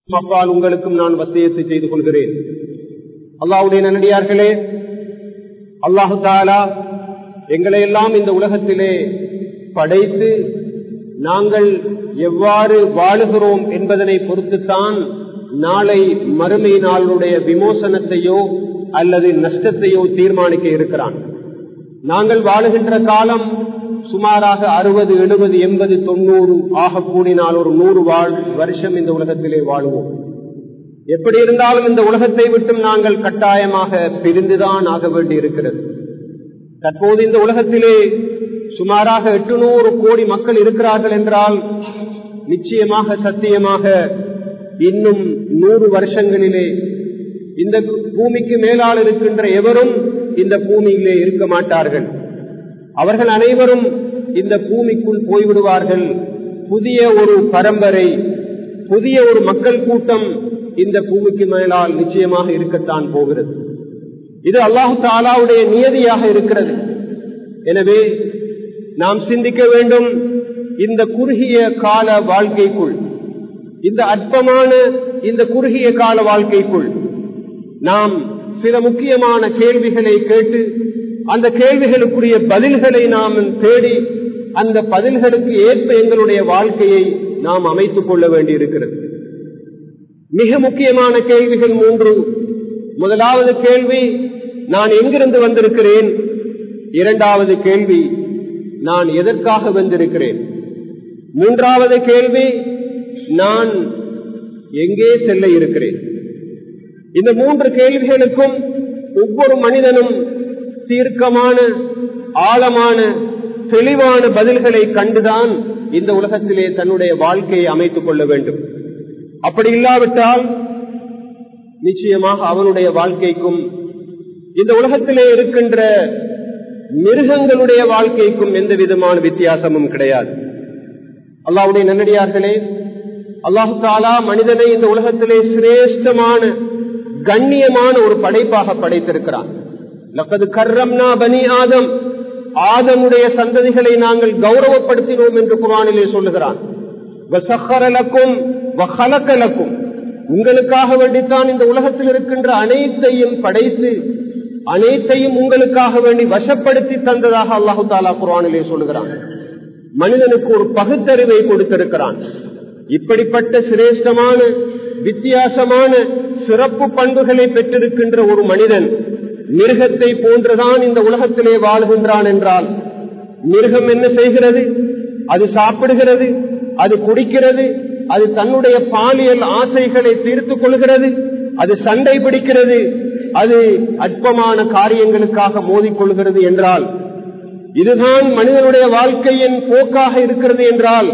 அப்பால் உங்களுக்கும் நான் வசியத்தை செய்து கொள்கிறேன் அல்லாவுடைய நல்லடியார்களே அல்லாஹு தாலா எங்களை எல்லாம் இந்த உலகத்திலே படைத்து நாங்கள் எவ்வாறு வாழுகிறோம் என்பதனை பொறுத்துத்தான் நாளை மறுமை நாளுடைய விமோசனத்தையோ அல்லது நஷ்டத்தையோ தீர்மானிக்க இருக்கிறான் நாங்கள் வாழுகின்ற காலம் சுமாராக அறுபது எழுபது எண்பது தொண்ணூறு ஆக கூடினால் ஒரு நூறு வாழ் வருஷம் இந்த உலகத்திலே வாழுவோம் எப்படி இருந்தாலும் இந்த உலகத்தை விட்டும் நாங்கள் கட்டாயமாக பிரிந்துதான் ஆக வேண்டி இருக்கிறது தற்போது இந்த உலகத்திலே சுமாராக எட்டுநூறு கோடி மக்கள் இருக்கிறார்கள் என்றால் நிச்சயமாக சத்தியமாக இன்னும் நூறு வருஷங்களிலே இந்த பூமிக்கு மேலால் இருக்கின்ற எவரும் இந்த பூமியிலே இருக்க மாட்டார்கள் அவர்கள் அனைவரும் இந்த பூமிக்குள் போய்விடுவார்கள் புதிய ஒரு பரம்பரை புதிய ஒரு மக்கள் கூட்டம் இந்த பூமிக்கு மேலால் நிச்சயமாக இருக்கத்தான் போகிறது இது அல்லாஹு தாலாவுடைய நியதியாக இருக்கிறது எனவே நாம் சிந்திக்க வேண்டும் இந்த குறுகிய கால வாழ்க்கைக்குள் இந்த அற்பமான இந்த குறுகிய கால வாழ்க்கைக்குள் நாம் சில முக்கியமான கேள்விகளை கேட்டு அந்த கேள்விகளுக்குரிய பதில்களை நாம் தேடி அந்த பதில்களுக்கு ஏற்ப எங்களுடைய வாழ்க்கையை நாம் அமைத்துக் கொள்ள வேண்டியிருக்கிறது மிக முக்கியமான கேள்விகள் மூன்று முதலாவது கேள்வி நான் எங்கிருந்து வந்திருக்கிறேன் இரண்டாவது கேள்வி நான் எதற்காக வந்திருக்கிறேன் மூன்றாவது கேள்வி நான் எங்கே செல்ல இருக்கிறேன் இந்த மூன்று கேள்விகளுக்கும் ஒவ்வொரு மனிதனும் தீர்க்கமான ஆழமான தெளிவான பதில்களை கண்டுதான் இந்த உலகத்திலே தன்னுடைய வாழ்க்கையை அமைத்துக் கொள்ள வேண்டும் அப்படி இல்லாவிட்டால் நிச்சயமாக அவனுடைய வாழ்க்கைக்கும் இந்த உலகத்திலே இருக்கின்ற மிருகங்களுடைய வாழ்க்கைக்கும் எந்த விதமான வித்தியாசமும் கிடையாது அல்லாவுடைய நன்னடியார்களே அல்லாஹு தாலா மனிதனை இந்த உலகத்திலே சிரேஷ்டமான கண்ணியமான ஒரு படைப்பாக படைத்திருக்கிறான் லக்கது கர்ரம்னா பனி ஆதம் ஆதமுடைய சந்ததிகளை நாங்கள் கௌரவப்படுத்தினோம் என்று குரானிலே சொல்லுகிறான் உங்களுக்காக வேண்டித்தான் இந்த உலகத்தில் இருக்கின்ற அனைத்தையும் படைத்து அனைத்தையும் உங்களுக்காக வேண்டி வசப்படுத்தி தந்ததாக அல்லாஹு தாலா குரானிலே சொல்லுகிறான் மனிதனுக்கு ஒரு பகுத்தறிவை கொடுத்திருக்கிறான் இப்படிப்பட்ட சிரேஷ்டமான வித்தியாசமான சிறப்பு பண்புகளை பெற்றிருக்கின்ற ஒரு மனிதன் மிருகத்தை போன்றுதான் இந்த உலகத்திலே வாழ்கின்றான் என்றால் மிருகம் என்ன செய்கிறது அது சாப்பிடுகிறது அது குடிக்கிறது அது தன்னுடைய பாலியல் ஆசைகளை தீர்த்துக் கொள்கிறது அது சண்டை பிடிக்கிறது அது அற்பமான காரியங்களுக்காக மோதிக்கொள்கிறது என்றால் இதுதான் மனிதனுடைய வாழ்க்கையின் போக்காக இருக்கிறது என்றால்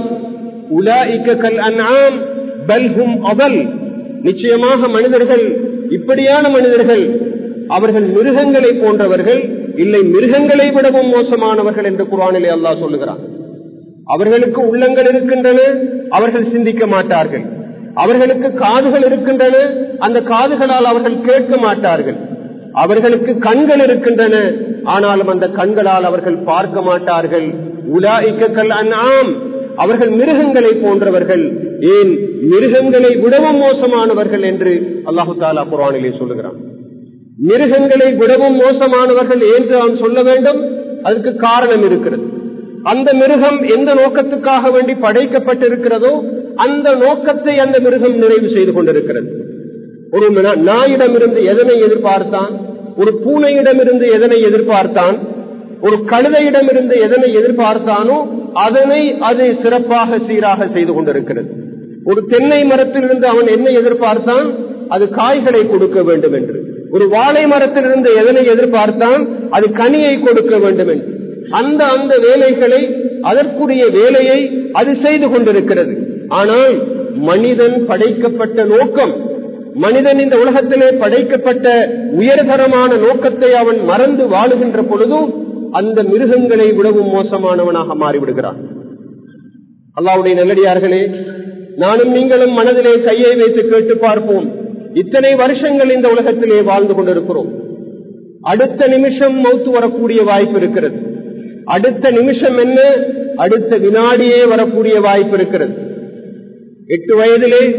உலாஇக்கல் அன்ஆம் பல்ஹும் அவல் நிச்சயமாக மனிதர்கள் இப்படியான மனிதர்கள் அவர்கள் மிருகங்களை போன்றவர்கள் இல்லை மிருகங்களை விடவும் மோசமானவர்கள் என்று குரானிலே அல்லாஹ் சொல்லுகிறான் அவர்களுக்கு உள்ளங்கள் இருக்கின்றன அவர்கள் சிந்திக்க மாட்டார்கள் அவர்களுக்கு காதுகள் இருக்கின்றன அந்த காதுகளால் அவர்கள் கேட்க மாட்டார்கள் அவர்களுக்கு கண்கள் இருக்கின்றன ஆனாலும் அந்த கண்களால் அவர்கள் பார்க்க மாட்டார்கள் உலாய்க்கல் அன்ஆம் அவர்கள் மிருகங்களை போன்றவர்கள் ஏன் மிருகங்களை விடவும் மோசமானவர்கள் என்று அல்லாஹு தாலா குரானிலே சொல்லுகிறான் மிருகங்களை விடவும் மோசமானவர்கள் என்று அவன் சொல்ல வேண்டும் அதற்கு காரணம் இருக்கிறது அந்த மிருகம் எந்த நோக்கத்துக்காக வேண்டி படைக்கப்பட்டிருக்கிறதோ அந்த நோக்கத்தை அந்த மிருகம் நிறைவு செய்து கொண்டிருக்கிறது ஒரு நாயிடமிருந்து எதனை எதிர்பார்த்தான் ஒரு பூனையிடமிருந்து எதனை எதிர்பார்த்தான் ஒரு கழுதையிடமிருந்து எதனை எதிர்பார்த்தானோ அதனை அது சிறப்பாக சீராக செய்து கொண்டிருக்கிறது ஒரு தென்னை மரத்திலிருந்து அவன் என்ன எதிர்பார்த்தான் அது காய்களை கொடுக்க வேண்டும் என்று ஒரு வாழை மரத்திலிருந்து எதனை எதிர்பார்த்தான் அது கனியை கொடுக்க வேண்டும் என்று அந்த அந்த வேலைகளை அதற்குரிய வேலையை அது செய்து கொண்டிருக்கிறது ஆனால் மனிதன் படைக்கப்பட்ட நோக்கம் மனிதன் இந்த உலகத்திலே படைக்கப்பட்ட உயர்தரமான நோக்கத்தை அவன் மறந்து வாழுகின்ற பொழுதும் அந்த மிருகங்களை விடவும் மோசமானவனாக மாறிவிடுகிறான் அல்லாவுடைய நல்லடியார்களே நானும் நீங்களும் மனதிலே கையை வைத்து கேட்டு பார்ப்போம் இத்தனை வருஷங்கள் இந்த உலகத்திலே வாழ்ந்து கொண்டிருக்கிறோம் அடுத்த நிமிஷம் மௌத்து வரக்கூடிய வாய்ப்பு இருக்கிறது அடுத்த நிமிஷம் என்ன அடுத்த வினாடியே வரக்கூடிய வாய்ப்பு இருக்கிறது எட்டு வயதிலே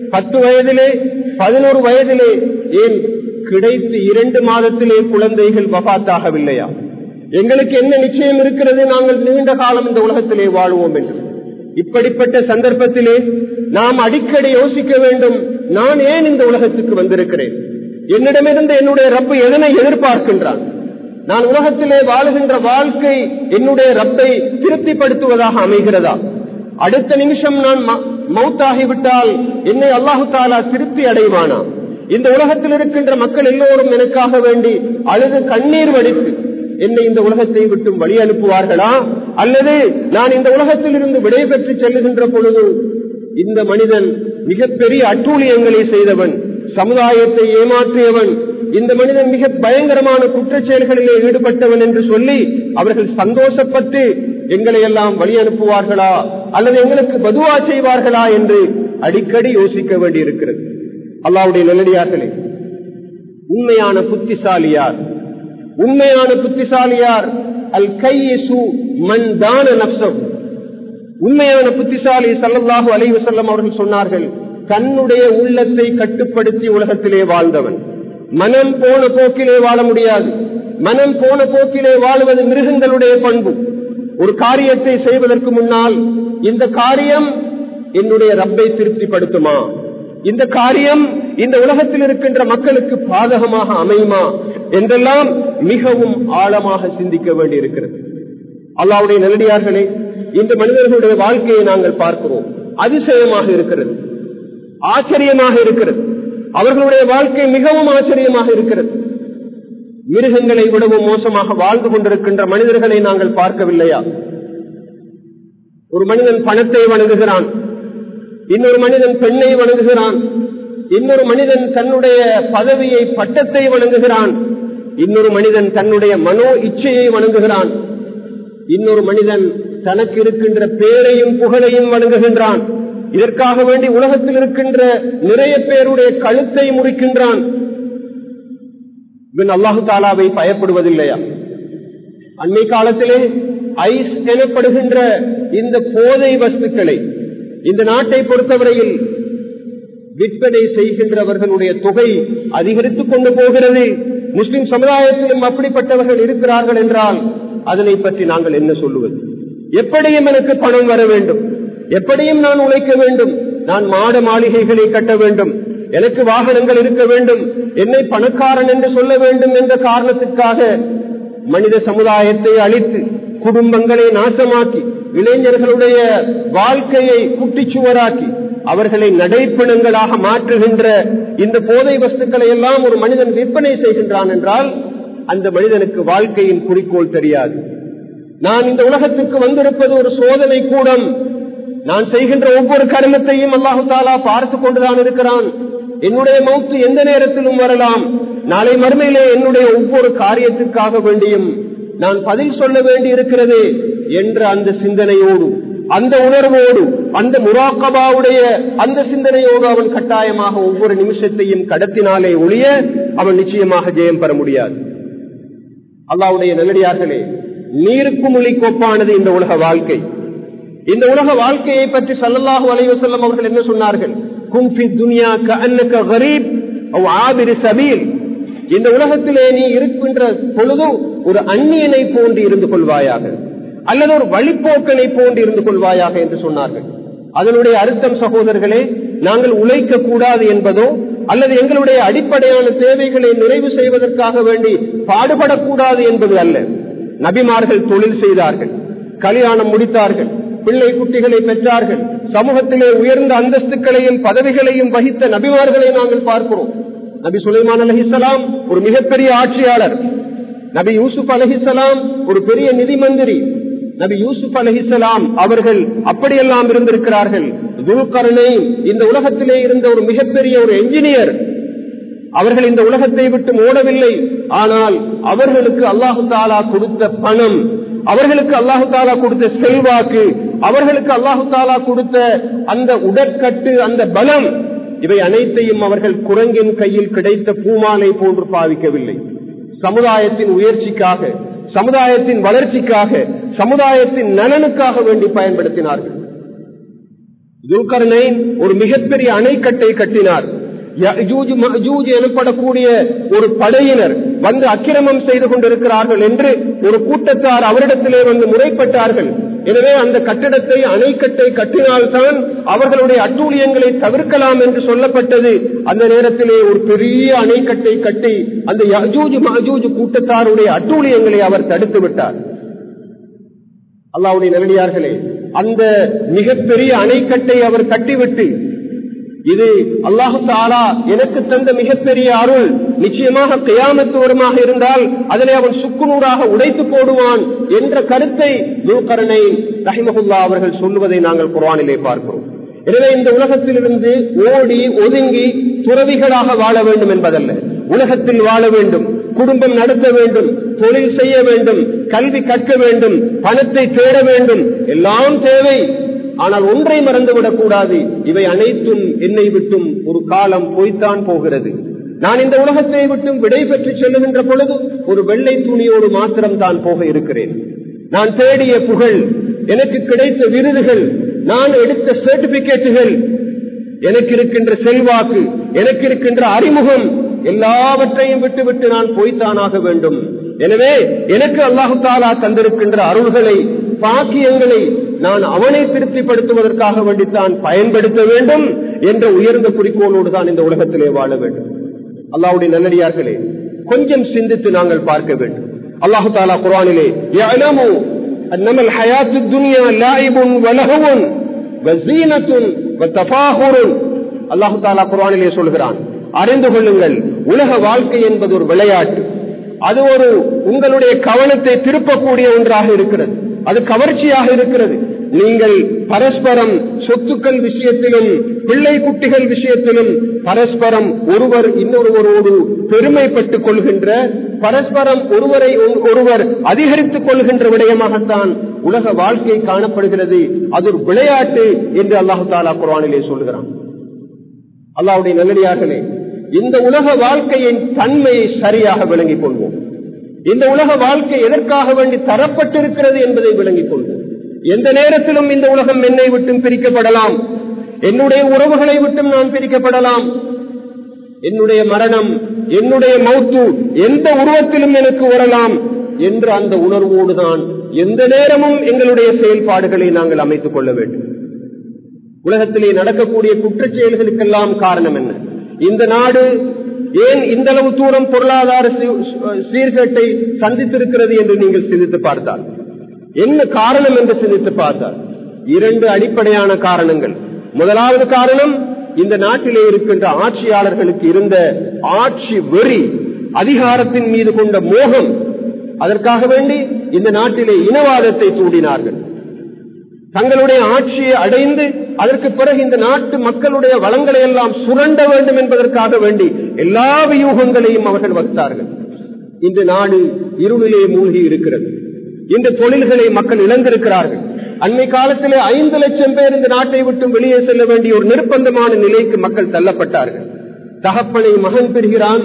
பத்து வயதிலே பதினோரு வயதிலே ஏன் கிடைத்து இரண்டு மாதத்திலே குழந்தைகள் வபாத்தாகவில்லையா எங்களுக்கு என்ன நிச்சயம் இருக்கிறது நாங்கள் நீண்ட காலம் இந்த உலகத்திலே வாழ்வோம் என்று இப்படிப்பட்ட சந்தர்ப்பத்திலே நாம் அடிக்கடி யோசிக்க வேண்டும் நான் ஏன் இந்த உலகத்துக்கு வந்திருக்கிறேன் என்னிடமிருந்து என்னுடைய ரப்பு எதனை எதிர்பார்க்கின்றான் நான் உலகத்திலே வாழுகின்ற வாழ்க்கை என்னுடைய ரப்பை திருப்திப்படுத்துவதாக அமைகிறதா அடுத்த நிமிஷம் நான் மௌத்தாகிவிட்டால் என்னை அல்லாஹு தாலா திருப்தி அடைவானா இந்த உலகத்தில் இருக்கின்ற மக்கள் எல்லோரும் எனக்காக வேண்டி அழுது கண்ணீர் வடித்து என்னை இந்த உலகத்தை விட்டு வழி அனுப்புவார்களா அல்லது நான் இந்த உலகத்தில் இருந்து விடைபெற்று செல்லுகின்ற பொழுது இந்த மனிதன் மிகப்பெரிய அட்டூழியங்களை செய்தவன் சமுதாயத்தை ஏமாற்றியவன் இந்த மனிதன் மிக பயங்கரமான குற்றச்செயல்களிலே ஈடுபட்டவன் என்று சொல்லி அவர்கள் சந்தோஷப்பட்டு எங்களை எல்லாம் வழி அனுப்புவார்களா அல்லது எங்களுக்கு பதுவா செய்வார்களா என்று அடிக்கடி யோசிக்க வேண்டியிருக்கிறது அல்லாவுடைய நல்லடியார்களே உண்மையான புத்திசாலியார் உண்மையான புத்திசாலியார் அல் கையசு மண் தான நப்சம் உண்மையான புத்திசாலி சல்லல்லாஹு அலைவு செல்லம் அவர்கள் சொன்னார்கள் தன்னுடைய உள்ளத்தை கட்டுப்படுத்தி உலகத்திலே வாழ்ந்தவன் மனம் போன போக்கிலே வாழ முடியாது மனம் போன போக்கிலே வாழ்வது மிருகங்களுடைய பண்பு ஒரு காரியத்தை செய்வதற்கு முன்னால் இந்த காரியம் என்னுடைய ரப்பை திருப்திப்படுத்துமா இந்த காரியம் இந்த உலகத்தில் இருக்கின்ற மக்களுக்கு பாதகமாக அமையுமா என்றெல்லாம் மிகவும் ஆழமாக சிந்திக்க வேண்டியிருக்கிறது அல்லாவுடைய நல்லடியார்களே இந்த மனிதர்களுடைய வாழ்க்கையை நாங்கள் பார்க்கிறோம் அதிசயமாக இருக்கிறது ஆச்சரியமாக இருக்கிறது அவர்களுடைய வாழ்க்கை மிகவும் ஆச்சரியமாக இருக்கிறது மிருகங்களை விடவும் மோசமாக வாழ்ந்து கொண்டிருக்கின்ற மனிதர்களை நாங்கள் பார்க்கவில்லையா ஒரு மனிதன் பணத்தை வணங்குகிறான் இன்னொரு மனிதன் பெண்ணை வணங்குகிறான் இன்னொரு மனிதன் தன்னுடைய பதவியை பட்டத்தை வணங்குகிறான் இன்னொரு மனிதன் தன்னுடைய மனோ இச்சையை வணங்குகிறான் இன்னொரு மனிதன் தனக்கு இருக்கின்ற பேரையும் புகழையும் வணங்குகின்றான் இதற்காக வேண்டி உலகத்தில் இருக்கின்ற நிறைய பேருடைய கழுத்தை முறிக்கின்றான் இவன் அல்லாஹு தாலாவை பயப்படுவதில்லையா அண்மை காலத்திலே ஐஸ் எனப்படுகின்ற இந்த போதை வஸ்துக்களை இந்த நாட்டை பொறுத்தவரையில் விற்பனை செய்கின்றவர்களுடைய தொகை அதிகரித்துக் கொண்டு போகிறது முஸ்லிம் சமுதாயத்திலும் அப்படிப்பட்டவர்கள் இருக்கிறார்கள் என்றால் அதனை பற்றி நாங்கள் என்ன சொல்லுவது எப்படியும் எனக்கு பணம் வர வேண்டும் எப்படியும் நான் உழைக்க வேண்டும் நான் மாட மாளிகைகளை கட்ட வேண்டும் எனக்கு வாகனங்கள் இருக்க வேண்டும் என்னை பணக்காரன் என்று சொல்ல வேண்டும் என்ற காரணத்துக்காக மனித சமுதாயத்தை அழித்து குடும்பங்களை நாசமாக்கி இளைஞர்களுடைய வாழ்க்கையை குட்டிச்சுவராக்கி அவர்களை நடைப்பிணங்களாக மாற்றுகின்ற இந்த போதை வஸ்துக்களை எல்லாம் ஒரு மனிதன் விற்பனை செய்கின்றான் என்றால் அந்த மனிதனுக்கு வாழ்க்கையின் குறிக்கோள் தெரியாது நான் இந்த உலகத்துக்கு வந்திருப்பது ஒரு சோதனை கூடம் நான் செய்கின்ற ஒவ்வொரு கர்மத்தையும் அல்லாஹு தாலா பார்த்து கொண்டுதான் இருக்கிறான் என்னுடைய மௌத்து எந்த நேரத்திலும் வரலாம் நாளை மறுமையிலே என்னுடைய ஒவ்வொரு காரியத்துக்காக வேண்டியும் நான் பதில் சொல்ல வேண்டி இருக்கிறது என்ற அந்த சிந்தனையோடு அந்த உணர்வோடு அந்த முராக்கபாவுடைய அந்த சிந்தனையோடு அவன் கட்டாயமாக ஒவ்வொரு நிமிஷத்தையும் கடத்தினாலே ஒழிய அவன் நிச்சயமாக ஜெயம் பெற முடியாது அல்லாவுடைய நல்லடியார்களே நீருக்கு மொழி கோப்பானது இந்த உலக வாழ்க்கை இந்த உலக வாழ்க்கையை பற்றி சல்லல்லாஹு அலைவசல்லம் அவர்கள் என்ன சொன்னார்கள் கும்பி துனியா கண்ணக்க கரீப் ஆபிரி சபீல் இந்த உலகத்திலே நீ இருக்கின்ற பொழுது ஒரு அந்நியனை போன்று இருந்து கொள்வாயாக அல்லது ஒரு வழிப்போக்கனை போன்று இருந்து கொள்வாயாக என்று சொன்னார்கள் அதனுடைய அர்த்தம் சகோதரர்களே நாங்கள் உழைக்க கூடாது என்பதோ அல்லது எங்களுடைய அடிப்படையான தேவைகளை நிறைவு செய்வதற்காக வேண்டி பாடுபடக்கூடாது என்பது அல்ல நபிமார்கள் தொழில் செய்தார்கள் கல்யாணம் முடித்தார்கள் பிள்ளை குட்டிகளை பெற்றார்கள் சமூகத்திலே உயர்ந்த அந்தஸ்துக்களையும் பதவிகளையும் வகித்த நபிமார்களை நாங்கள் பார்க்கிறோம் நபி சுலைமான் அலஹிசலாம் ஒரு மிகப்பெரிய ஆட்சியாளர் நபி யூசுப் அலஹிசலாம் ஒரு பெரிய நிதி மந்திரி நபி யூசுப் அலஹிசலாம் அவர்கள் அப்படியெல்லாம் இருந்திருக்கிறார்கள் துல்கரனை இந்த உலகத்திலே இருந்த ஒரு மிகப்பெரிய ஒரு என்ஜினியர் அவர்கள் இந்த உலகத்தை விட்டு ஓடவில்லை ஆனால் அவர்களுக்கு அல்லாஹு தாலா கொடுத்த பணம் அவர்களுக்கு அல்லாஹு தாலா கொடுத்த செல்வாக்கு அவர்களுக்கு அல்லாஹு தாலா கொடுத்த அந்த உடற்கட்டு அந்த பலம் இவை அனைத்தையும் அவர்கள் குரங்கின் கையில் கிடைத்த பூமாலை போன்று பாவிக்கவில்லை சமுதாயத்தின் உயர்ச்சிக்காக சமுதாயத்தின் வளர்ச்சிக்காக சமுதாயத்தின் நலனுக்காக வேண்டி பயன்படுத்தினார்கள் துல்கர்னைன் ஒரு மிகப்பெரிய அணைக்கட்டை கட்டினார் யஜூஜ் மஜூஜ் எனப்படக்கூடிய ஒரு படையினர் வந்து அக்கிரமம் செய்து கொண்டிருக்கிறார்கள் என்று ஒரு கூட்டத்தார் அவரிடத்திலே வந்து முறைப்பட்டார்கள் எனவே அந்த கட்டிடத்தை அணைக்கட்டை கட்டினால்தான் அவர்களுடைய அட்டூழியங்களை தவிர்க்கலாம் என்று சொல்லப்பட்டது அந்த நேரத்திலே ஒரு பெரிய அணைக்கட்டை கட்டி அந்த யஜூஜ் மஜூஜ் கூட்டத்தாருடைய அட்டூழியங்களை அவர் தடுத்து விட்டார் அல்லாவுடைய நல்லடியார்களே அந்த மிகப்பெரிய அணைக்கட்டை அவர் கட்டிவிட்டு இது அல்லாஹு தாலா எனக்கு தந்த மிகப்பெரிய அருள் நிச்சயமாக கியாமத்து வருமாக இருந்தால் அதனை அவன் சுக்குநூறாக உடைத்து போடுவான் என்ற கருத்தை நூக்கரனை ரஹிமகுல்லா அவர்கள் சொல்லுவதை நாங்கள் குரானிலே பார்க்கிறோம் எனவே இந்த உலகத்திலிருந்து ஓடி ஒதுங்கி துறவிகளாக வாழ வேண்டும் என்பதல்ல உலகத்தில் வாழ வேண்டும் குடும்பம் நடத்த வேண்டும் தொழில் செய்ய வேண்டும் கல்வி கற்க வேண்டும் பணத்தை தேட வேண்டும் எல்லாம் தேவை ஆனால் ஒன்றை மறந்துவிடக் கூடாது இவை அனைத்தும் என்னை விட்டும் ஒரு காலம் போய்த்தான் போகிறது நான் இந்த உலகத்தை விட்டும் விடை பெற்று செல்லுகின்ற பொழுது ஒரு வெள்ளை துணியோடு மாத்திரம் தான் போக இருக்கிறேன் நான் தேடிய புகழ் எனக்கு கிடைத்த விருதுகள் நான் எடுத்த சர்டிபிகேட்டுகள் எனக்கு இருக்கின்ற செல்வாக்கு எனக்கு இருக்கின்ற அறிமுகம் எல்லாவற்றையும் விட்டுவிட்டு நான் போய்த்தானாக வேண்டும் எனவே எனக்கு அல்லாஹு தாலா தந்திருக்கின்ற அருள்களை பாக்கியங்களை நான் அவனை திருப்திப்படுத்துவதற்காக வேண்டித்தான் பயன்படுத்த வேண்டும் என்ற உயர்ந்த குறிக்கோளோடு தான் இந்த உலகத்திலே வாழ வேண்டும் அல்லாவுடைய நல்லடியார்களே கொஞ்சம் சிந்தித்து நாங்கள் பார்க்க வேண்டும் அல்லாஹு தாலா குரானிலே أنما الحياة الدنيا لعب ولهو وزينة وتفاخر அல்லாஹு தாலா குரானிலே சொல்கிறான் அறிந்து கொள்ளுங்கள் உலக வாழ்க்கை என்பது ஒரு விளையாட்டு அது ஒரு உங்களுடைய கவனத்தை திருப்பக்கூடிய ஒன்றாக இருக்கிறது அது கவர்ச்சியாக இருக்கிறது நீங்கள் பரஸ்பரம் சொத்துக்கள் விஷயத்திலும் பிள்ளை குட்டிகள் விஷயத்திலும் பரஸ்பரம் ஒருவர் இன்னொருவரோடு பெருமைப்பட்டுக் கொள்கின்ற பரஸ்பரம் ஒருவரை ஒருவர் அதிகரித்துக் கொள்கின்ற விடயமாகத்தான் உலக வாழ்க்கை காணப்படுகிறது அது ஒரு விளையாட்டு என்று அல்லாஹு தாலா குரானிலே சொல்கிறான் அல்லாவுடைய நல்லடியார்களே இந்த உலக வாழ்க்கையின் தன்மையை சரியாக விளங்கிக் கொள்வோம் இந்த உலக வாழ்க்கை எதற்காக வேண்டி தரப்பட்டிருக்கிறது என்பதை விளங்கிக் கொள்வோம் எந்த நேரத்திலும் இந்த உலகம் என்னை விட்டும் பிரிக்கப்படலாம் என்னுடைய உறவுகளை விட்டும் நான் பிரிக்கப்படலாம் என்னுடைய மரணம் என்னுடைய மௌத்து எந்த உருவத்திலும் எனக்கு வரலாம் என்ற அந்த உணர்வோடு தான் எந்த நேரமும் எங்களுடைய செயல்பாடுகளை நாங்கள் அமைத்துக் கொள்ள வேண்டும் உலகத்திலே நடக்கக்கூடிய குற்றச் செயல்களுக்கெல்லாம் காரணம் என்ன இந்த நாடு ஏன் இந்த அளவு தூரம் பொருளாதார சீர்கேட்டை சந்தித்திருக்கிறது என்று நீங்கள் சிந்தித்து பார்த்தால் என்ன காரணம் என்று சிந்தித்து பார்த்தால் இரண்டு அடிப்படையான காரணங்கள் முதலாவது காரணம் இந்த நாட்டிலே இருக்கின்ற ஆட்சியாளர்களுக்கு இருந்த ஆட்சி வெறி அதிகாரத்தின் மீது கொண்ட மோகம் அதற்காக வேண்டி இந்த நாட்டிலே இனவாதத்தை தூண்டினார்கள் தங்களுடைய ஆட்சியை அடைந்து அதற்கு பிறகு இந்த நாட்டு மக்களுடைய வளங்களை எல்லாம் சுரண்ட வேண்டும் என்பதற்காக வேண்டி எல்லா வியூகங்களையும் அவர்கள் வகுத்தார்கள் இந்த நாடு இருளிலே மூழ்கி இருக்கிறது இந்த தொழில்களை மக்கள் இழந்திருக்கிறார்கள் அண்மை காலத்திலே ஐந்து லட்சம் பேர் இந்த நாட்டை விட்டு வெளியே செல்ல வேண்டிய ஒரு நிர்பந்தமான நிலைக்கு மக்கள் தள்ளப்பட்டார்கள் தகப்பனை மகன் பெறுகிறான்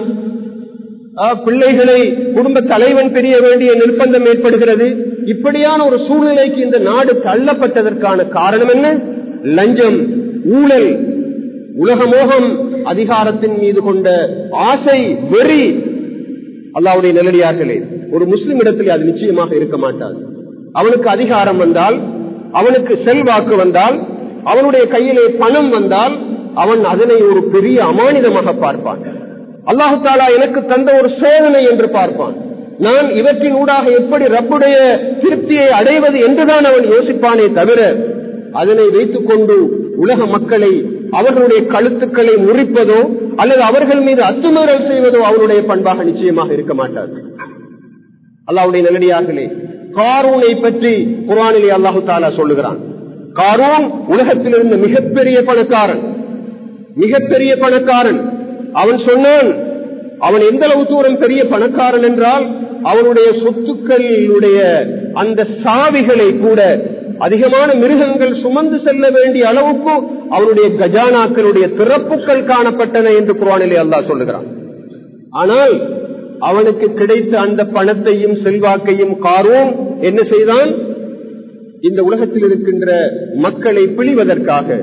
பிள்ளைகளை குடும்ப தலைவன் பெரிய வேண்டிய நிர்பந்தம் ஏற்படுகிறது இப்படியான ஒரு சூழ்நிலைக்கு இந்த நாடு தள்ளப்பட்டதற்கான காரணம் என்ன லஞ்சம் ஊழல் உலகமோகம் அதிகாரத்தின் மீது கொண்ட ஆசை வெறி அல்லாவுடைய நிலடியார்களே ஒரு முஸ்லிம் இடத்தில் அது நிச்சயமாக இருக்க மாட்டாது அவனுக்கு அதிகாரம் வந்தால் அவனுக்கு செல்வாக்கு வந்தால் அவனுடைய கையிலே பணம் வந்தால் அவன் அதனை ஒரு பெரிய அமானிதமாக பார்ப்பான் அல்லாஹு தாலா எனக்கு தந்த ஒரு சோதனை என்று பார்ப்பான் நான் இவற்றின் ஊடாக எப்படி ரப்புடைய திருப்தியை அடைவது என்றுதான் அவன் யோசிப்பானே தவிர அதனை வைத்துக் கொண்டு உலக மக்களை அவர்களுடைய கழுத்துக்களை முறிப்பதோ அல்லது அவர்கள் மீது அத்துமீறல் செய்வதோ அவருடைய பண்பாக நிச்சயமாக இருக்க மாட்டார் அல்லாவுடைய நல்லடியார்களே காரூனை பற்றி குரானிலே அல்லாஹு தாலா சொல்லுகிறான் காரூன் உலகத்தில் இருந்த மிகப்பெரிய பணக்காரன் மிகப்பெரிய பணக்காரன் அவன் சொன்னான் அவன் எந்த அளவு தூரம் பெரிய பணக்காரன் என்றால் அவனுடைய சொத்துக்களுடைய அந்த சாவிகளை கூட அதிகமான மிருகங்கள் சுமந்து செல்ல வேண்டிய அளவுக்கு அவனுடைய கஜானாக்களுடைய திறப்புகள் காணப்பட்டன என்று குரானிலே அல்லா சொல்லுகிறான் ஆனால் அவனுக்கு கிடைத்த அந்த பணத்தையும் செல்வாக்கையும் காரும் என்ன செய்தான் இந்த உலகத்தில் இருக்கின்ற மக்களை பிழிவதற்காக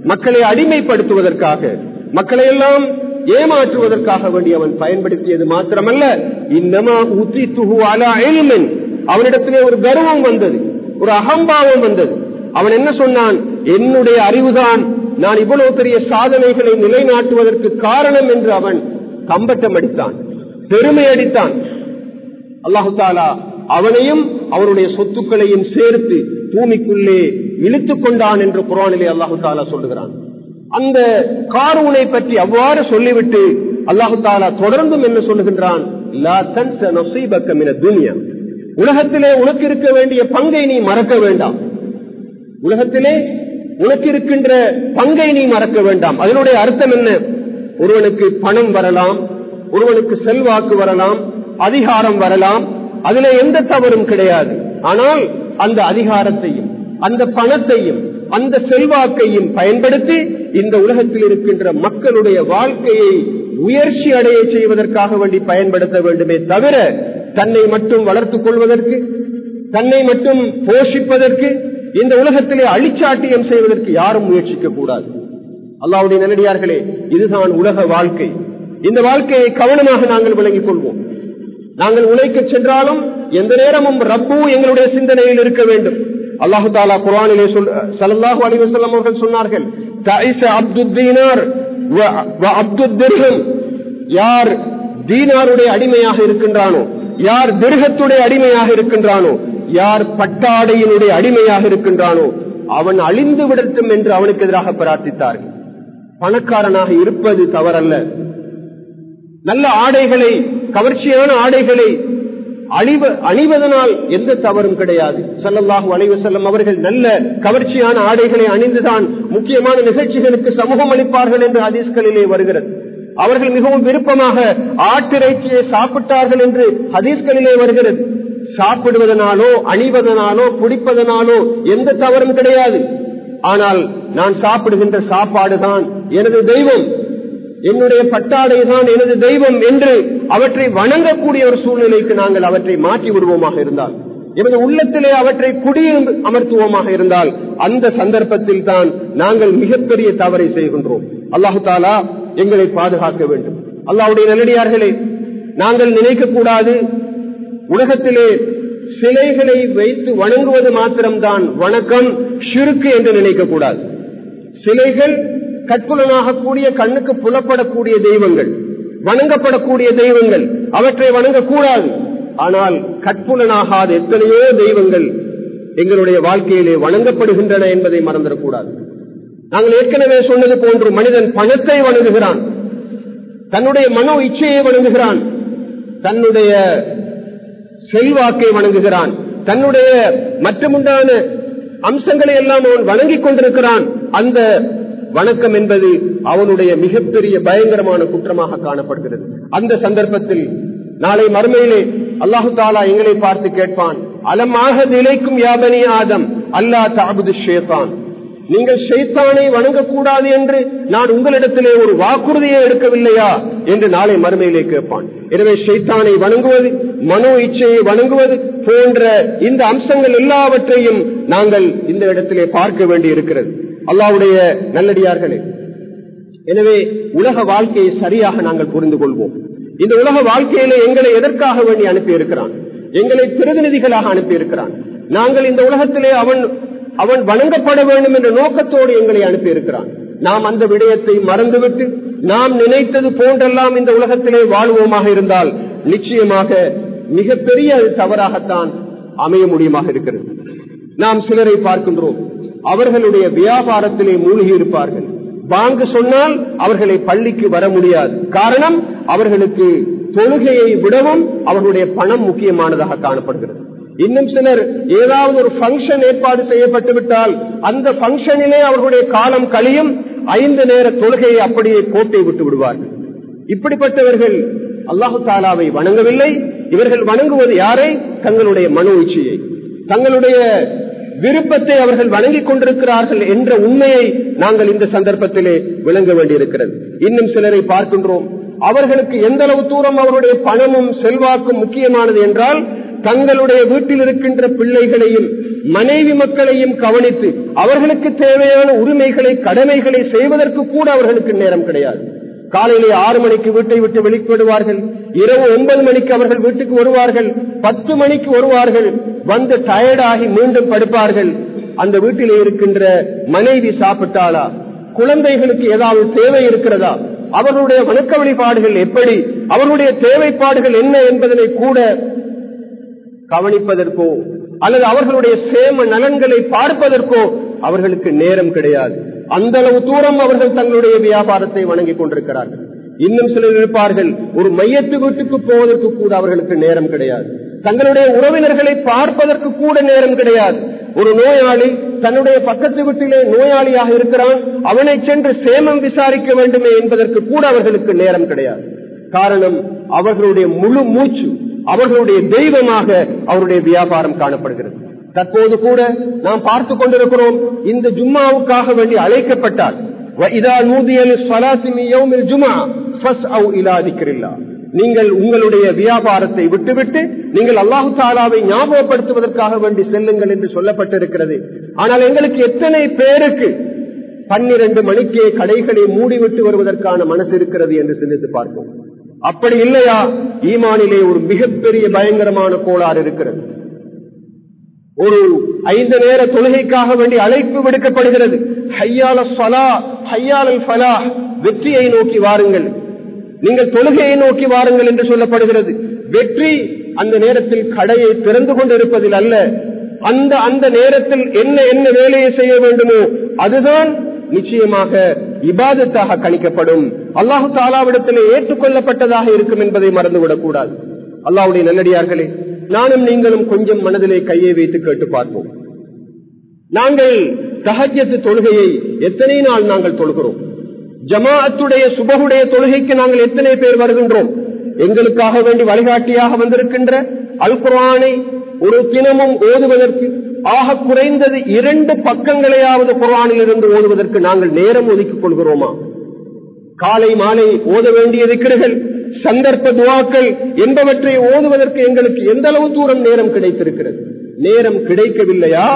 மக்களை அடிமைப்படுத்துவதற்காக மக்களை எல்லாம் ஏமாற்றுவதற்காக வேண்டி அவன் பயன்படுத்தியது மாத்திரமல்ல இன்னமா ஊத்தி துகு அலா எல்மென் அவனிடத்திலே ஒரு கர்வம் வந்தது ஒரு அகம்பாவம் வந்தது அவன் என்ன சொன்னான் என்னுடைய அறிவுதான் நான் இவ்வளவு பெரிய சாதனைகளை நிலைநாட்டுவதற்கு காரணம் என்று அவன் கம்பட்டம் அடித்தான் பெருமை அடித்தான் அல்லாஹு தாலா அவனையும் அவருடைய சொத்துக்களையும் சேர்த்து பூமிக்குள்ளே இழுத்துக் கொண்டான் என்று குரானிலே அல்லாஹு தாலா சொல்லுகிறான் அந்த காரூனை பற்றி அவ்வாறு சொல்லிவிட்டு அல்லாஹு தாலா தொடர்ந்தும் என்ன சொல்லுகின்றான் உலகத்திலே உனக்கு இருக்க வேண்டிய பங்கை நீ மறக்க வேண்டாம் உலகத்திலே உனக்கு இருக்கின்ற பங்கை நீ மறக்க வேண்டாம் அதனுடைய அர்த்தம் என்ன ஒருவனுக்கு பணம் வரலாம் ஒருவனுக்கு செல்வாக்கு வரலாம் அதிகாரம் வரலாம் அதுல எந்த தவறும் கிடையாது ஆனால் அந்த அதிகாரத்தையும் அந்த பணத்தையும் அந்த செல்வாக்கையும் பயன்படுத்தி இந்த உலகத்தில் இருக்கின்ற மக்களுடைய வாழ்க்கையை உயர்ச்சி அடைய செய்வதற்காக வேண்டி பயன்படுத்த வேண்டுமே தவிர தன்னை மட்டும் வளர்த்துக் கொள்வதற்கு தன்னை மட்டும் போஷிப்பதற்கு இந்த உலகத்திலே அழிச்சாட்டியம் செய்வதற்கு யாரும் முயற்சிக்க கூடாது அல்லாவுடைய நல்லடியார்களே இதுதான் உலக வாழ்க்கை இந்த வாழ்க்கையை கவனமாக நாங்கள் விளங்கிக் கொள்வோம் நாங்கள் உழைக்க சென்றாலும் எந்த நேரமும் ரப்பு எங்களுடைய சிந்தனையில் இருக்க வேண்டும் அல்லாஹு தாலா குரானிலே சொல் சல்லாஹு அலிவசல்லம் அவர்கள் சொன்னார்கள் யார் தீனாருடைய அடிமையாக இருக்கின்றானோ யார் திருகத்துடைய அடிமையாக இருக்கின்றானோ யார் பட்டாடையினுடைய அடிமையாக இருக்கின்றானோ அவன் அழிந்து விடட்டும் என்று அவனுக்கு எதிராக பிரார்த்தித்தார்கள் பணக்காரனாக இருப்பது தவறல்ல நல்ல ஆடைகளை கவர்ச்சியான ஆடைகளை அழிவ அணிவதனால் எந்த தவறும் கிடையாது சல்லல்லாஹு அலைவு செல்லம் அவர்கள் நல்ல கவர்ச்சியான ஆடைகளை அணிந்துதான் முக்கியமான நிகழ்ச்சிகளுக்கு சமூகம் அளிப்பார்கள் என்று ஹதீஸ்களிலே வருகிறது அவர்கள் மிகவும் விருப்பமாக ஆட்டிறைச்சியை சாப்பிட்டார்கள் என்று ஹதீஸ்களிலே வருகிறது சாப்பிடுவதனாலோ அணிவதனாலோ குடிப்பதனாலோ எந்த தவறும் கிடையாது ஆனால் நான் சாப்பிடுகின்ற சாப்பாடுதான் எனது தெய்வம் என்னுடைய பட்டாடை தான் எனது தெய்வம் என்று அவற்றை வணங்கக்கூடிய ஒரு சூழ்நிலைக்கு நாங்கள் அவற்றை மாற்றி விடுவோமாக இருந்தால் எமது உள்ளத்திலே அவற்றை குடியும் அமர்த்துவோமாக இருந்தால் அந்த சந்தர்ப்பத்தில் தான் நாங்கள் மிகப்பெரிய தவறை செய்கின்றோம் அல்லாஹு தாலா எங்களை பாதுகாக்க வேண்டும் அல்லாவுடைய நல்லடியார்களே நாங்கள் நினைக்க கூடாது உலகத்திலே சிலைகளை வைத்து வணங்குவது மாத்திரம்தான் வணக்கம் ஷிருக்கு என்று நினைக்க கூடாது சிலைகள் கற்புலனாக கூடிய கண்ணுக்கு புலப்படக்கூடிய தெய்வங்கள் வணங்கப்படக்கூடிய தெய்வங்கள் அவற்றை வணங்கக்கூடாது ஆனால் கற்புலனாகாத எத்தனையோ தெய்வங்கள் எங்களுடைய வாழ்க்கையிலே வணங்கப்படுகின்றன என்பதை மறந்துடக்கூடாது நாங்கள் ஏற்கனவே சொன்னது போன்று மனிதன் பணத்தை வணங்குகிறான் தன்னுடைய மனோ இச்சையை வணங்குகிறான் தன்னுடைய செல்வாக்கை வணங்குகிறான் தன்னுடைய மற்றமுண்டான அம்சங்களை எல்லாம் அவன் வணங்கிக் கொண்டிருக்கிறான் அந்த வணக்கம் என்பது அவனுடைய மிகப்பெரிய பயங்கரமான குற்றமாக காணப்படுகிறது அந்த சந்தர்ப்பத்தில் நாளை மறுமையிலே அல்லாஹு தாலா எங்களை பார்த்து கேட்பான் அலமாக நிலைக்கும் யாபனி ஆதம் அல்லா தாபுது ஷேதான் நீங்கள் ஷைத்தானை வணங்கக்கூடாது என்று நான் உங்களிடத்திலே ஒரு வாக்குறுதியை எடுக்கவில்லையா என்று நாளை மறுமையிலே கேட்பான் எனவே ஷைத்தானை வணங்குவது மனோ இச்சையை வணங்குவது போன்ற இந்த அம்சங்கள் எல்லாவற்றையும் நாங்கள் இந்த இடத்திலே பார்க்க வேண்டி இருக்கிறது அல்லாவுடைய நல்லடியார்களே எனவே உலக வாழ்க்கையை சரியாக நாங்கள் புரிந்து கொள்வோம் இந்த உலக வாழ்க்கையிலே எங்களை எதற்காக வேண்டி அனுப்பி இருக்கிறான் எங்களை பிரதிநிதிகளாக அனுப்பி இருக்கிறான் நாங்கள் இந்த உலகத்திலே அவன் அவன் வணங்கப்பட வேண்டும் என்ற நோக்கத்தோடு எங்களை அனுப்பி இருக்கிறான் நாம் அந்த விடயத்தை மறந்துவிட்டு நாம் நினைத்தது போன்றெல்லாம் இந்த உலகத்திலே வாழ்வோமாக இருந்தால் நிச்சயமாக மிகப்பெரிய தவறாகத்தான் அமைய முடியுமாக இருக்கிறது நாம் சிலரை பார்க்கின்றோம் அவர்களுடைய வியாபாரத்திலே மூழ்கி இருப்பார்கள் வாங்க சொன்னால் அவர்களை பள்ளிக்கு வர முடியாது காரணம் அவர்களுக்கு தொழுகையை விடவும் அவர்களுடைய பணம் முக்கியமானதாக காணப்படுகிறது இன்னும் சிலர் ஏதாவது ஒரு பங்கன் ஏற்பாடு செய்யப்பட்டு விட்டால் அந்த பங்கனிலே அவர்களுடைய காலம் கழியும் ஐந்து நேர தொழுகையை அப்படியே கோட்டை விட்டு விடுவார்கள் இப்படிப்பட்டவர்கள் அல்லாஹு தாலாவை வணங்கவில்லை இவர்கள் வணங்குவது யாரை தங்களுடைய மனோ இச்சையை தங்களுடைய விருப்பத்தை அவர்கள் வணங்கிக் கொண்டிருக்கிறார்கள் என்ற உண்மையை நாங்கள் இந்த சந்தர்ப்பத்திலே விளங்க வேண்டியிருக்கிறது இன்னும் சிலரை பார்க்கின்றோம் அவர்களுக்கு எந்த அளவு தூரம் அவருடைய பணமும் செல்வாக்கும் முக்கியமானது என்றால் தங்களுடைய வீட்டில் இருக்கின்ற பிள்ளைகளையும் மனைவி மக்களையும் கவனித்து அவர்களுக்கு தேவையான உரிமைகளை கடமைகளை செய்வதற்கு கூட அவர்களுக்கு நேரம் கிடையாது காலையிலே ஆறு மணிக்கு வீட்டை விட்டு வெளிப்படுவார்கள் இரவு ஒன்பது மணிக்கு அவர்கள் வீட்டுக்கு வருவார்கள் பத்து மணிக்கு வருவார்கள் வந்து டயர்டாகி மீண்டும் படுப்பார்கள் அந்த வீட்டிலே இருக்கின்ற மனைவி சாப்பிட்டாளா குழந்தைகளுக்கு ஏதாவது தேவை இருக்கிறதா அவர்களுடைய வணக்க வழிபாடுகள் எப்படி அவர்களுடைய தேவைப்பாடுகள் என்ன என்பதனை கூட கவனிப்பதற்கோ அல்லது அவர்களுடைய சேம நலன்களை பார்ப்பதற்கோ அவர்களுக்கு நேரம் கிடையாது அந்த அளவு தூரம் அவர்கள் தங்களுடைய வியாபாரத்தை வணங்கிக் கொண்டிருக்கிறார்கள் இன்னும் சிலர் இருப்பார்கள் ஒரு மையத்து வீட்டுக்கு போவதற்கு கூட அவர்களுக்கு நேரம் கிடையாது தங்களுடைய உறவினர்களை பார்ப்பதற்கு கூட நேரம் கிடையாது ஒரு நோயாளி தன்னுடைய பக்கத்து வீட்டிலே நோயாளியாக இருக்கிறான் அவனை சென்று சேமம் விசாரிக்க வேண்டுமே என்பதற்கு கூட அவர்களுக்கு நேரம் கிடையாது காரணம் அவர்களுடைய முழு மூச்சு அவர்களுடைய தெய்வமாக அவருடைய வியாபாரம் காணப்படுகிறது தற்போது கூட நாம் பார்த்து கொண்டிருக்கிறோம் இந்த ஜும்மாவுக்காக வேண்டி அழைக்கப்பட்டார் நீங்கள் உங்களுடைய வியாபாரத்தை விட்டுவிட்டு நீங்கள் அல்லாஹு தாலாவை ஞாபகப்படுத்துவதற்காக வேண்டி செல்லுங்கள் என்று சொல்லப்பட்டிருக்கிறது ஆனால் எங்களுக்கு எத்தனை பேருக்கு பன்னிரண்டு மணிக்கே கடைகளை மூடிவிட்டு வருவதற்கான மனசு இருக்கிறது என்று சிந்தித்து பார்ப்போம் அப்படி இல்லையா ஈமானிலே ஒரு மிகப்பெரிய பயங்கரமான கோளாறு இருக்கிறது ஒரு ஐந்து நேர தொழுகைக்காக வேண்டி அழைப்பு விடுக்கப்படுகிறது ஹையால சலா ஹையாலல் ஃபலா வெற்றியை நோக்கி வாருங்கள் நீங்கள் தொழுகையை நோக்கி வாருங்கள் என்று சொல்லப்படுகிறது வெற்றி அந்த நேரத்தில் கடையை திறந்து கொண்டிருப்பதில் அல்ல அந்த அந்த நேரத்தில் என்ன என்ன வேலையை செய்ய வேண்டுமோ அதுதான் நிச்சயமாக இபாதத்தாக கணிக்கப்படும் அல்லாஹு தாலாவிடத்திலே ஏற்றுக்கொள்ளப்பட்டதாக இருக்கும் என்பதை மறந்துவிடக் கூடாது அல்லாவுடைய நல்லடியார்களே நானும் நீங்களும் கொஞ்சம் மனதிலே கையை வைத்து கேட்டு பார்ப்போம் நாங்கள் தகஜத்து தொழுகையை எத்தனை நாள் நாங்கள் தொழுகிறோம் ஜமாஅத்துடைய சுபகுடைய தொழுகைக்கு நாங்கள் எத்தனை பேர் வருகின்றோம் எங்களுக்காக வேண்டி வழிகாட்டியாக வந்திருக்கின்ற அல் குரானை ஒரு தினமும் ஓதுவதற்கு ஆக குறைந்தது இரண்டு பக்கங்களையாவது குரானில் இருந்து ஓதுவதற்கு நாங்கள் நேரம் ஒதுக்கிக் கொள்கிறோமா காலை மாலை ஓத வேண்டிய இருக்கிறீர்கள் சந்தர்ப்ப துவாக்கள் என்பவற்றை ஓதுவதற்கு எங்களுக்கு எந்த அளவு தூரம் நேரம் கிடைத்திருக்கிறது நேரம் கிடைக்கவில்லையா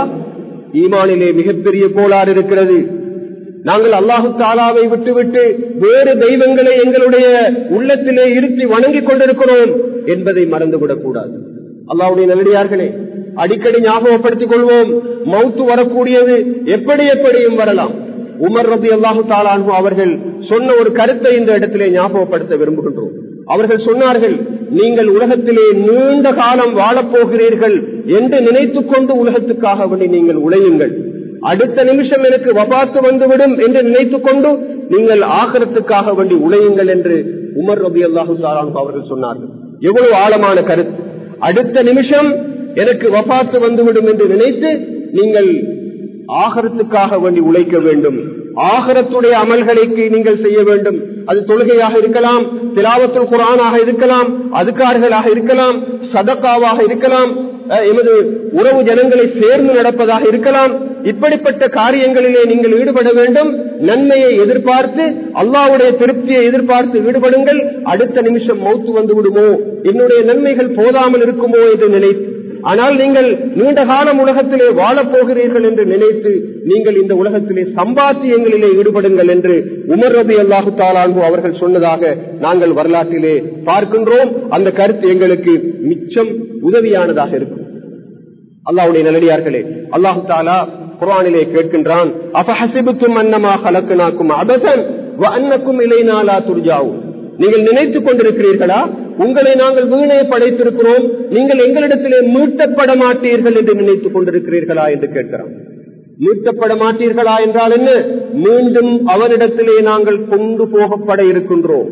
ஈமானிலே மிகப்பெரிய கோளாறு இருக்கிறது நாங்கள் அல்லாஹு தாலாவை விட்டுவிட்டு வேறு தெய்வங்களை எங்களுடைய உள்ளத்திலே இருத்தி வணங்கிக் கொண்டிருக்கிறோம் என்பதை மறந்துவிடக் கூடாது அல்லாவுடைய நல்லடியார்களே அடிக்கடி ஞாபகப்படுத்திக் கொள்வோம் மௌத்து வரக்கூடியது எப்படி எப்படியும் வரலாம் உமர் ரபி அல்லாஹு தாலானு அவர்கள் சொன்ன ஒரு கருத்தை இந்த இடத்திலே ஞாபகப்படுத்த விரும்புகின்றோம் அவர்கள் சொன்னார்கள் நீங்கள் உலகத்திலே நீண்ட காலம் வாழப்போகிறீர்கள் என்று நினைத்துக் கொண்டு உலகத்துக்காக வேண்டி நீங்கள் உழையுங்கள் அடுத்த நிமிஷம் எனக்கு வபாத்து வந்துவிடும் என்று நினைத்துக் கொண்டு நீங்கள் ஆகரத்துக்காக வேண்டி உழையுங்கள் என்று உமர் ரபி அல்லாஹு தாலானு அவர்கள் சொன்னார்கள் எவ்வளவு ஆழமான கருத்து அடுத்த நிமிஷம் எனக்கு வபாத்து வந்துவிடும் என்று நினைத்து நீங்கள் ஆகரத்துக்காக வேண்டி உழைக்க வேண்டும் ஆகரத்துடைய அமல்களுக்கு நீங்கள் செய்ய வேண்டும் அது தொழுகையாக இருக்கலாம் திலாவத்துல் குரானாக இருக்கலாம் அதுக்கார்களாக இருக்கலாம் சதக்காவாக இருக்கலாம் எமது உறவு ஜனங்களை சேர்ந்து நடப்பதாக இருக்கலாம் இப்படிப்பட்ட காரியங்களிலே நீங்கள் ஈடுபட வேண்டும் நன்மையை எதிர்பார்த்து அல்லாவுடைய திருப்தியை எதிர்பார்த்து ஈடுபடுங்கள் அடுத்த நிமிஷம் மௌத்து வந்து விடுமோ என்னுடைய நன்மைகள் போதாமல் இருக்குமோ என்று நினைத்து ஆனால் நீங்கள் நீண்ட காலம் உலகத்திலே வாழப் போகிறீர்கள் என்று நினைத்து நீங்கள் இந்த உலகத்திலே சம்பாத்தியங்களிலே ஈடுபடுங்கள் என்று உமர் ரபி அல்லாஹு தாலான்பு அவர்கள் சொன்னதாக நாங்கள் வரலாற்றிலே பார்க்கின்றோம் அந்த கருத்து எங்களுக்கு மிச்சம் உதவியானதாக இருக்கும் அல்லாவுடைய நல்லடியார்களே அல்லாஹு தாலா குரானிலே கேட்கின்றான் அபஹசிபுத்தும் அன்னமா கலக்குனாக்கும் அபசன் அன்னக்கும் இலைநாளா துர்ஜாவும் நீங்கள் நினைத்துக் கொண்டிருக்கிறீர்களா உங்களை நாங்கள் வீணை படைத்திருக்கிறோம் நீங்கள் எங்களிடத்திலே மீட்டப்பட மாட்டீர்கள் என்று நினைத்துக் கொண்டிருக்கிறீர்களா என்று கேட்கிறான் மீட்டப்பட மாட்டீர்களா என்றால் என்ன மீண்டும் அவரிடத்திலே நாங்கள் கொண்டு போகப்பட இருக்கின்றோம்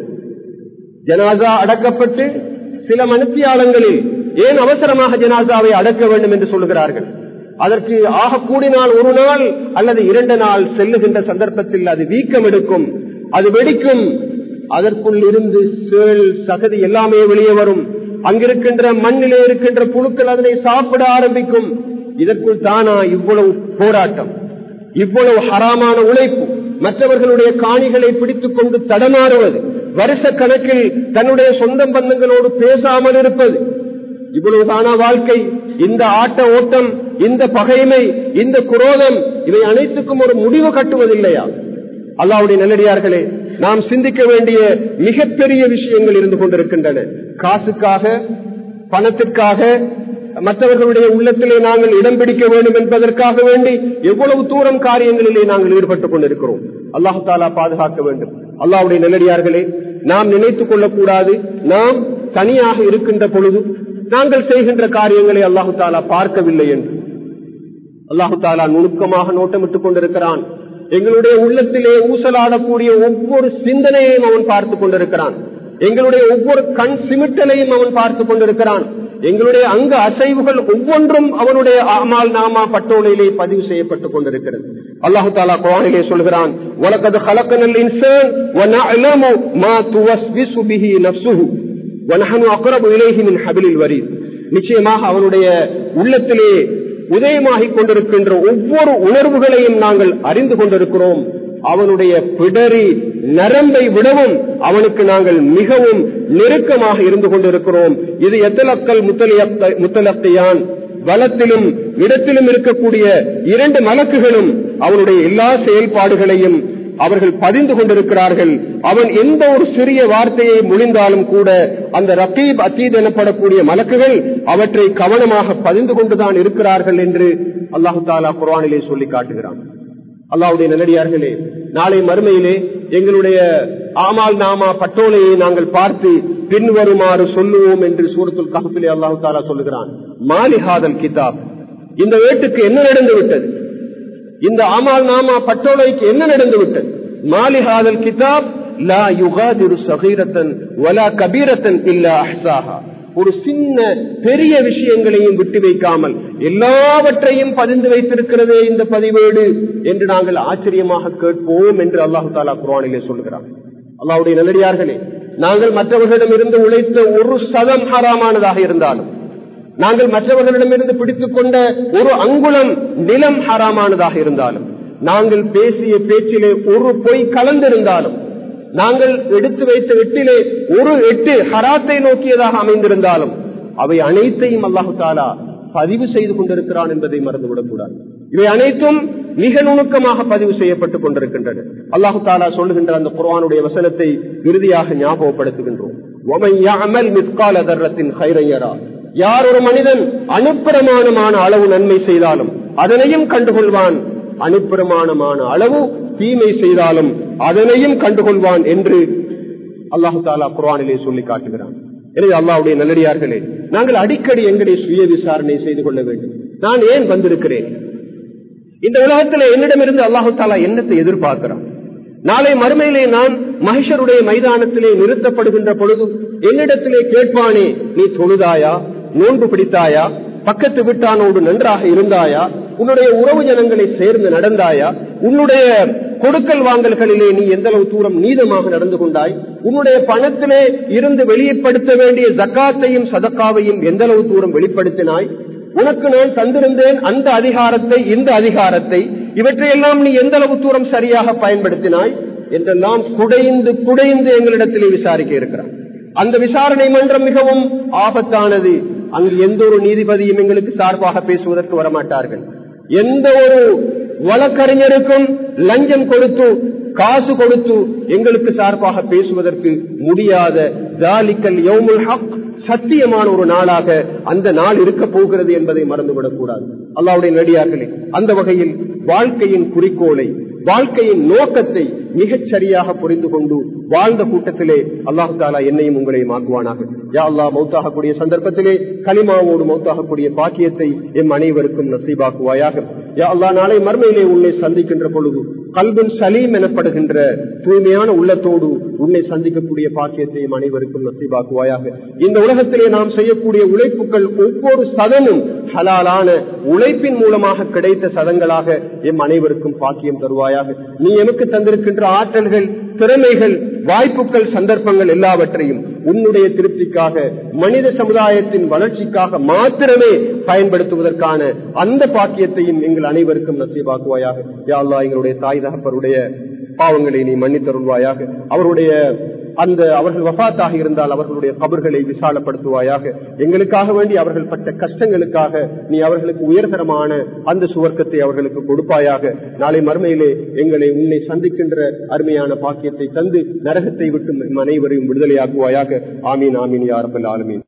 ஜனாசா அடக்கப்பட்டு சில மனுத்தியாளங்களில் ஏன் அவசரமாக ஜனாசாவை அடக்க வேண்டும் என்று சொல்லுகிறார்கள் அதற்கு ஆக கூடினால் ஒரு நாள் அல்லது இரண்டு நாள் செல்லுகின்ற சந்தர்ப்பத்தில் அது வீக்கம் எடுக்கும் அது வெடிக்கும் அதற்குள் இருந்து சேல் சகதி எல்லாமே வெளியே வரும் அங்கிருக்கின்ற மண்ணிலே இருக்கின்ற புழுக்கள் அதனை சாப்பிட ஆரம்பிக்கும் இதற்குள் தானா இவ்வளவு போராட்டம் இவ்வளவு ஹராமான உழைப்பு மற்றவர்களுடைய காணிகளை பிடித்துக் கொண்டு தடமாறுவது வருஷ கணக்கில் தன்னுடைய சொந்த பந்தங்களோடு பேசாமல் இருப்பது இவ்வளவுதானா வாழ்க்கை இந்த ஆட்ட ஓட்டம் இந்த பகைமை இந்த குரோதம் இவை அனைத்துக்கும் ஒரு முடிவு கட்டுவதில்லையா அல்லாவுடைய நல்லடியார்களே நாம் சிந்திக்க வேண்டிய மிகப்பெரிய விஷயங்கள் இருந்து கொண்டிருக்கின்றன காசுக்காக பணத்திற்காக மற்றவர்களுடைய உள்ளத்திலே நாங்கள் இடம் பிடிக்க வேண்டும் என்பதற்காக வேண்டி எவ்வளவு தூரம் காரியங்களிலே நாங்கள் ஈடுபட்டுக் கொண்டிருக்கிறோம் அல்லாஹு தாலா பாதுகாக்க வேண்டும் அல்லாவுடைய நல்லடியார்களே நாம் நினைத்துக் கொள்ளக்கூடாது நாம் தனியாக இருக்கின்ற பொழுது நாங்கள் செய்கின்ற காரியங்களை அல்லாஹு தாலா பார்க்கவில்லை என்று அல்லாஹு தாலா நுணுக்கமாக நோட்டமிட்டுக் கொண்டிருக்கிறான் எங்களுடைய உள்ளத்திலே ஊசலாடக்கூடிய ஒவ்வொரு சிந்தனையையும் அவன் பார்த்துக் கொண்டிருக்கிறான் எங்களுடைய ஒவ்வொரு கண் சிமிட்டலையும் அவன் பார்த்துக் கொண்டிருக்கிறான் எங்களுடைய அங்க அசைவுகள் ஒவ்வொன்றும் அவனுடைய அமால் நாமா பட்டோலையிலே பதிவு செய்யப்பட்டுக் கொண்டிருக்கிறது அல்லாஹு தாலா குரானிலே சொல்கிறான் உலகது ஹலக்கனல் இன்சான் வனஅலமு மா துவஸ்விசு பிஹி நஃப்ஸுஹு வனஹனு அக்ரபு இலைஹி மின் ஹபிலில் வரீத் நிச்சயமாக அவனுடைய உள்ளத்திலே உதயமாகிக் கொண்டிருக்கின்ற ஒவ்வொரு உணர்வுகளையும் நாங்கள் அறிந்து கொண்டிருக்கிறோம் அவனுடைய பிடரி நரம்பை விடவும் அவனுக்கு நாங்கள் மிகவும் நெருக்கமாக இருந்து கொண்டிருக்கிறோம் இது எத்தலக்கல் முத்தலத்தையான் வலத்திலும் இடத்திலும் இருக்கக்கூடிய இரண்டு மலக்குகளும் அவனுடைய எல்லா செயல்பாடுகளையும் அவர்கள் பதிந்து கொண்டிருக்கிறார்கள் அவன் எந்த ஒரு சிறிய வார்த்தையை முழிந்தாலும் கூட அந்த ரத்தீப் அத்தீத் எனப்படக்கூடிய மலக்குகள் அவற்றை கவனமாக பதிந்து கொண்டுதான் இருக்கிறார்கள் என்று அல்லாஹு தாலா குரானிலே சொல்லி காட்டுகிறான் அல்லாவுடைய நல்லடியார்களே நாளை மறுமையிலே எங்களுடைய ஆமால் நாமா பட்டோலையை நாங்கள் பார்த்து பின்வருமாறு சொல்லுவோம் என்று சூரத்துல் கஹப்பிலே அல்லாஹு தாலா சொல்லுகிறான் மாலிஹாதல் கிதாப் இந்த வேட்டுக்கு என்ன நடந்து விட்டது இந்த ஆமால் நாமா பட்டோலைக்கு என்ன நடந்து விட்டது மாலிஹாதல் கிதாப் லா யுகாதிரு சகீரத்தன் வலா கபீரத்தன் இல்லா அஹ்சாஹா ஒரு சின்ன பெரிய விஷயங்களையும் விட்டு வைக்காமல் எல்லாவற்றையும் பதிந்து வைத்திருக்கிறதே இந்த பதிவேடு என்று நாங்கள் ஆச்சரியமாக கேட்போம் என்று அல்லாஹு தாலா குரானிலே சொல்கிறார் அல்லாவுடைய நல்லடியார்களே நாங்கள் மற்றவர்களிடம் இருந்து உழைத்த ஒரு சதம் ஹராமானதாக இருந்தாலும் நாங்கள் மற்றவர்களிடமிருந்து பிடித்துக் கொண்ட ஒரு அங்குலம் நிலம் ஹராமானதாக இருந்தாலும் நாங்கள் பேசிய பேச்சிலே ஒரு பொய் கலந்திருந்தாலும் நாங்கள் எடுத்து வைத்த எட்டிலே ஒரு எட்டு ஹராத்தை நோக்கியதாக அமைந்திருந்தாலும் அவை அனைத்தையும் அல்லாஹு தாலா பதிவு செய்து கொண்டிருக்கிறான் என்பதை மறந்துவிடக் கூடாது இவை அனைத்தும் மிக நுணுக்கமாக பதிவு செய்யப்பட்டுக் கொண்டிருக்கின்றன அல்லாஹு தாலா சொல்லுகின்ற அந்த குர்வானுடைய வசனத்தை இறுதியாக ஞாபகப்படுத்துகின்றோம் யார் ஒரு மனிதன் அணுப்பிரமாணமான அளவு நன்மை செய்தாலும் அதனையும் கண்டுகொள்வான் அணுப்பிரமாணமான அளவு தீமை செய்தாலும் அதனையும் கண்டுகொள்வான் என்று அல்லாஹு தாலா குரானிலே சொல்லி காட்டுகிறான் எனவே அல்லாவுடைய நல்லடியார்களே நாங்கள் அடிக்கடி எங்களுடைய சுய விசாரணை செய்து கொள்ள வேண்டும் நான் ஏன் வந்திருக்கிறேன் இந்த உலகத்தில் என்னிடமிருந்து அல்லாஹு தாலா என்னத்தை எதிர்பார்க்கிறான் நாளை மறுமையிலே நான் மகிஷருடைய மைதானத்திலே நிறுத்தப்படுகின்ற பொழுது என்னிடத்திலே கேட்பானே நீ தொழுதாயா நோன்பு பிடித்தாயா பக்கத்து விட்டானோடு நன்றாக இருந்தாயா உன்னுடைய உறவு ஜனங்களை சேர்ந்து நடந்தாயா உன்னுடைய கொடுக்கல் வாங்கல்களிலே நீ எந்த அளவு தூரம் நீதமாக நடந்து கொண்டாய் உன்னுடைய பணத்திலே இருந்து வெளிப்படுத்த வேண்டிய ஜக்காத்தையும் சதக்காவையும் எந்த அளவு தூரம் வெளிப்படுத்தினாய் உனக்கு நான் தந்திருந்தேன் அந்த அதிகாரத்தை இந்த அதிகாரத்தை இவற்றையெல்லாம் நீ எந்த அளவு தூரம் சரியாக பயன்படுத்தினாய் என்றெல்லாம் குடைந்து குடைந்து எங்களிடத்திலே விசாரிக்க இருக்கிறார் அந்த விசாரணை மன்றம் மிகவும் ஆபத்தானது அங்கு எந்த ஒரு நீதிபதியும் எங்களுக்கு சார்பாக பேசுவதற்கு வரமாட்டார்கள் எந்த ஒரு வழக்கறிஞருக்கும் லஞ்சம் கொடுத்து காசு கொடுத்து எங்களுக்கு சார்பாக பேசுவதற்கு முடியாத ஜாலிக்கல் யௌமுல் ஹக் சத்தியமான ஒரு நாளாக அந்த நாள் இருக்க போகிறது என்பதை மறந்துவிடக் கூடாது அல்லாவுடைய நடிகார்களே அந்த வகையில் வாழ்க்கையின் குறிக்கோளை வாழ்க்கையின் நோக்கத்தை மிகச் சரியாக புரிந்து கொண்டு வாழ்ந்த கூட்டத்திலே அல்லாஹு தாலா என்னையும் உங்களையும் ஆக்குவானாக யா அல்லா மௌத்தாகக்கூடிய சந்தர்ப்பத்திலே கலிமாவோடு மௌத்தாகக்கூடிய பாக்கியத்தை எம் அனைவருக்கும் நசீபாக்குவாயாக யா அல்லா நாளை மர்மையிலே உன்னை சந்திக்கின்ற பொழுது கல்வின் சலீம் எனப்படுகின்ற தூய்மையான உள்ளத்தோடு உன்னை சந்திக்கக்கூடிய பாக்கியத்தையும் அனைவருக்கும் நசீபாக்குவாயாக இந்த உலகத்திலே நாம் செய்யக்கூடிய உழைப்புகள் ஒவ்வொரு சதமும் ஹலாலான உழைப்பின் மூலமாக கிடைத்த சதங்களாக எம் அனைவருக்கும் பாக்கியம் தருவாயாக நீ எமக்கு தந்திருக்கின்ற ஆற்றல்கள் திறமைகள் வாய்ப்புகள் சந்தர்ப்பங்கள் எல்லாவற்றையும் உன்னுடைய திருப்திக்காக மனித சமுதாயத்தின் வளர்ச்சிக்காக மாத்திரமே பயன்படுத்துவதற்கான அந்த பாக்கியத்தையும் எங்கள் அனைவருக்கும் நசீபாக்குவாயாக யாழ்லா எங்களுடைய தாய் தகப்பருடைய பாவங்களை நீ மன்னித்தருள்வாயாக அவருடைய அந்த அவர்கள் வஃபாத்தாக இருந்தால் அவர்களுடைய கபர்களை விசாலப்படுத்துவாயாக எங்களுக்காக வேண்டி அவர்கள் பட்ட கஷ்டங்களுக்காக நீ அவர்களுக்கு உயர்தரமான அந்த சுவர்க்கத்தை அவர்களுக்கு கொடுப்பாயாக நாளை மறுமையிலே எங்களை உன்னை சந்திக்கின்ற அருமையான பாக்கியத்தை தந்து நரகத்தை விட்டு அனைவரையும் விடுதலையாக்குவாயாக ஆமீன் ஆமீன் யாரபல் ஆலமீன்